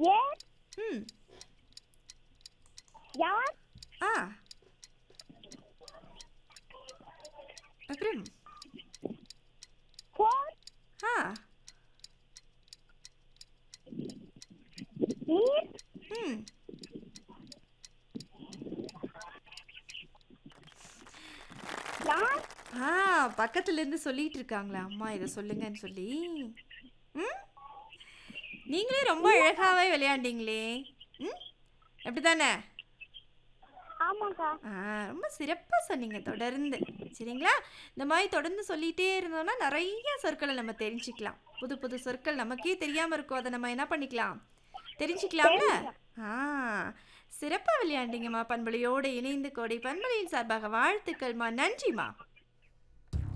ஏ ம் யார் ஆ அப்புறம் கோர் ஆ நீர் ம் யார் ஆ பக்கத்துல இருந்து சொல்லிட்டு இருக்காங்களா அம்மா இதை சொல்லுங்கன்னு சொல்லி ம் நீங்களே ரொம்ப அழகாவே விளையாண்டீங்களே ம் அப்படிதானே ஆமாக்கா ஆ ரொம்ப சிறப்பாக சொன்னீங்க தொடர்ந்து சரிங்களா இந்த மாதிரி தொடர்ந்து சொல்லிகிட்டே இருந்தோம்னா நிறைய சொற்களை நம்ம தெரிஞ்சுக்கலாம் புது புது சொற்கள் நமக்கே தெரியாமல் இருக்கும் அதை நம்ம என்ன பண்ணிக்கலாம் தெரிஞ்சுக்கலாம்ல ஆ சிறப்பாக விளையாண்டீங்கம்மா பண்பலையோடு இணைந்து கோடை பண்பலையின் சார்பாக வாழ்த்துக்கள்மா நன்றிம்மா